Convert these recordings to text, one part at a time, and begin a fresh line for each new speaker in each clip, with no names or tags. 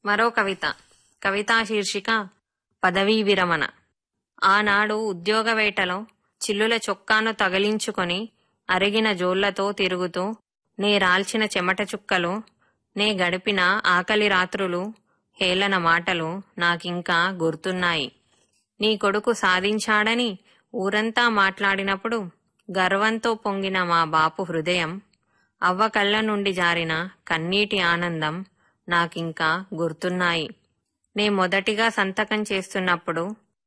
మరో కవిత కవితా శీర్షిక పదవీ విరమణ ఆనాడు ఉద్యోగ వేటలో చిల్లుల చొక్కాను తగిలించుకొని అరిగిన జోళ్లతో తిరుగుతూ నే రాల్చిన చెమట చుక్కలు నే గడిపిన ఆకలి రాత్రులు హేళన మాటలు నాకింకా గుర్తున్నాయి నీ కొడుకు సాధించాడని ఊరంతా మాట్లాడినప్పుడు గర్వంతో పొంగిన మా బాపు హృదయం అవ్వ కళ్ళ నుండి జారిన కన్నీటి ఆనందం నాకింకా గుర్తున్నాయి నే మొదటిగా సంతకం చేస్తున్నప్పుడు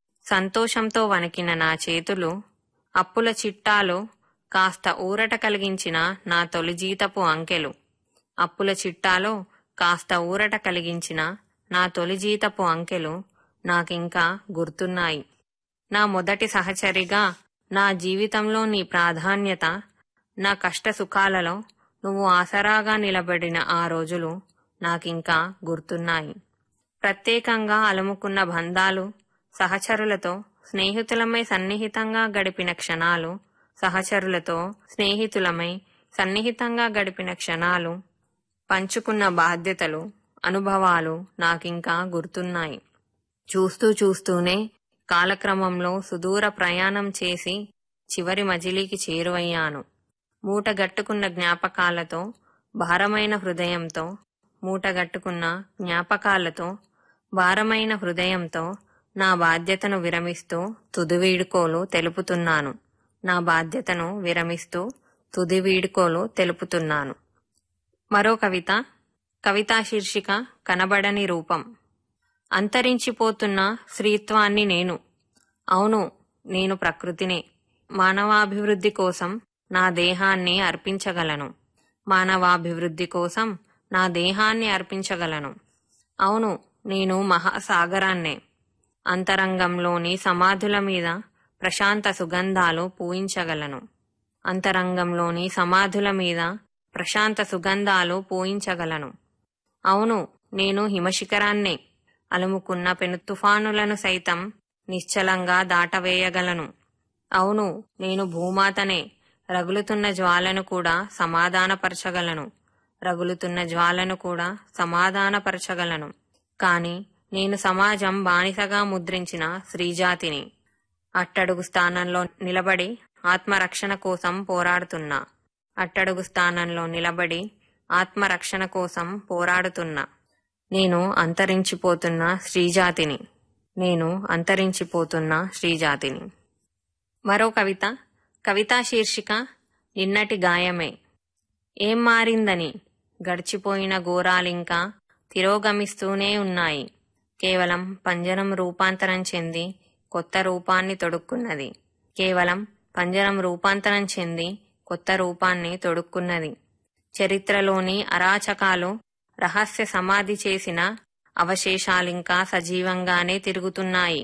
సంతోషంతో వణికిన నా చేతులు అప్పుల చిట్టాలు కాస్త ఊరట కలిగించిన నా తొలి జీతపు అంకెలు అప్పుల చిట్టాలో కాస్త ఊరట కలిగించిన నా తొలి జీతపు అంకెలు నాకింకా గుర్తున్నాయి నా మొదటి సహచరిగా నా జీవితంలో నీ ప్రాధాన్యత నా కష్ట సుఖాలలో నువ్వు ఆసరాగా నిలబడిన ఆ రోజులు నాకింకా గుర్తున్నాయి ప్రత్యేకంగా అలుముకున్న బంధాలు సహచరులతో స్నేహితులమై సన్నిహితంగా గడిపిన క్షణాలు సహచరులతో స్నేహితులమై సన్నిహితంగా గడిపిన క్షణాలు పంచుకున్న బాధ్యతలు అనుభవాలు నాకింకా గుర్తున్నాయి చూస్తూ చూస్తూనే కాలక్రమంలో సుదూర ప్రయాణం చేసి చివరి మజిలీకి చేరువయ్యాను మూటగట్టుకున్న జ్ఞాపకాలతో భారమైన హృదయంతో మూటగట్టుకున్న జ్ఞాపకాలతో భారమైన హృదయంతో నా బాధ్యతను విరమిస్తూ తుది వీడుకోలు తెలుపుతున్నాను నా బాధ్యతను విరమిస్తూ తుది వీడుకోలు తెలుపుతున్నాను మరో కవిత కవితా శీర్షిక కనబడని రూపం అంతరించిపోతున్న స్త్రీత్వాన్ని నేను అవును నేను ప్రకృతినే మానవాభివృద్ధి కోసం నా దేహాన్ని అర్పించగలను మానవాభివృద్ధి కోసం నా దేహాన్ని అర్పించగలను అవును నేను మహాసాగరాన్నే అంతరంగంలోని సమాధుల మీద ప్రశాంత సుగంధాలు పూయించగలను అంతరంగంలోని సమాధుల మీద ప్రశాంత సుగంధాలు పూయించగలను అవును నేను హిమశిఖరాన్నే అలుముకున్న పెను తుఫానులను సైతం నిశ్చలంగా దాటవేయగలను అవును నేను భూమాతనే రగులుతున్న జ్వాలను కూడా సమాధానపరచగలను రగులుతున్న జ్వాలను కూడా సమాధానపరచగలను కాని నేను సమాజం బానిసగా ముద్రించిన స్త్రీజాతిని అట్టడుగు స్థానంలో నిలబడి ఆత్మరక్షణ కోసం పోరాడుతున్నా అట్టడుగు స్థానంలో నిలబడి ఆత్మరక్షణ కోసం పోరాడుతున్నా నేను అంతరించిపోతున్న స్త్రీజాతిని నేను అంతరించిపోతున్న స్త్రీజాతిని మరో కవిత కవితా శీర్షిక నిన్నటి గాయమే ఏం మారిందని గడిచిపోయిన ఘోరాలింకా తిరోగమిస్తూనే ఉన్నాయి కేవలం పంజరం రూపాంతరం చెంది కొత్త రూపాన్ని తొడుక్కున్నది కేవలం పంజరం రూపాంతరం చెంది కొత్త రూపాన్ని తొడుక్కున్నది చరిత్రలోని అరాచకాలు రహస్య సమాధి చేసిన అవశేషాలింకా సజీవంగానే తిరుగుతున్నాయి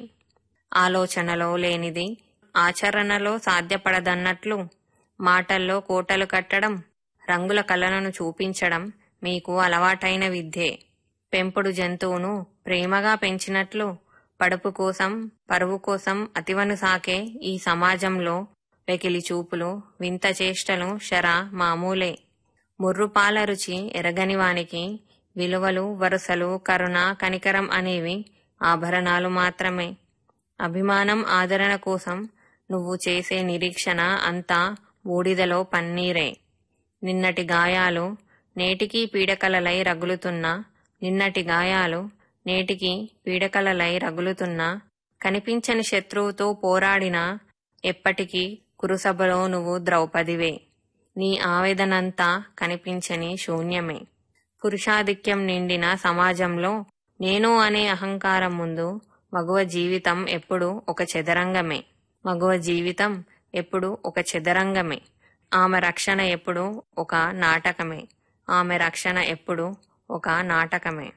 ఆలోచనలో లేనిది ఆచరణలో సాధ్యపడదన్నట్లు మాటల్లో కోటలు కట్టడం రంగుల కళలను చూపించడం మీకు అలవాటైన విద్యే పెంపుడు జంతువును ప్రేమగా పెంచినట్లు పడుపు కోసం పరువు కోసం అతివను సాకే ఈ సమాజంలో వెకిలి చూపులు వింత చేష్టలు శర మామూలే ముర్రుపాల రుచి ఎరగని వానికి విలువలు వరుసలు కరుణ కనికరం అనేవి ఆభరణాలు మాత్రమే అభిమానం ఆదరణ కోసం నువ్వు చేసే నిరీక్షణ అంతా బూడిదలో పన్నీరే నిన్నటి గాయాలు నేటికి పీడకలలై రగులుతున్నా నిన్నటి గాయాలు నేటికి పీడకలలై రగులుతున్నా కనిపించని శత్రువుతో పోరాడినా ఎప్పటికీ కురుసభలో నువ్వు ద్రౌపదివే నీ ఆవేదనంతా కనిపించని శూన్యమే పురుషాధిక్యం నిండిన సమాజంలో నేను అనే అహంకారం ముందు మగువ జీవితం ఎప్పుడు ఒక చదరంగమే మగువ జీవితం ఎప్పుడు ఒక చదరంగమే ఆమె రక్షణ ఎప్పుడు ఒక నాటకమే ఆమె రక్షణ ఎప్పుడు ఒక నాటకమే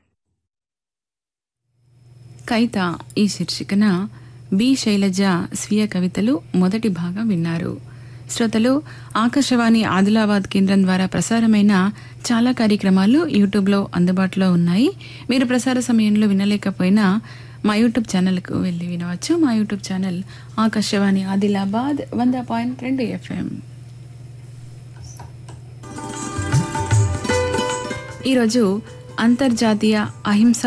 కవిత ఈ శీర్షికన బి శైలజ స్వీయ కవితలు మొదటి భాగం విన్నారు శ్రోతలు ఆకాశవాణి ఆదిలాబాద్ కేంద్రం ద్వారా ప్రసారమైన చాలా కార్యక్రమాలు యూట్యూబ్లో అందుబాటులో ఉన్నాయి మీరు ప్రసార సమయంలో వినలేకపోయినా మా యూట్యూబ్ ఛానల్కు వెళ్ళి వినవచ్చు మా యూట్యూబ్ ఛానల్ ఆకాశవాణి ఆదిలాబాద్ వంద పాయింట్ రెండు ఎఫ్ఎం ఈరోజు అంతర్జాతీయ అహింస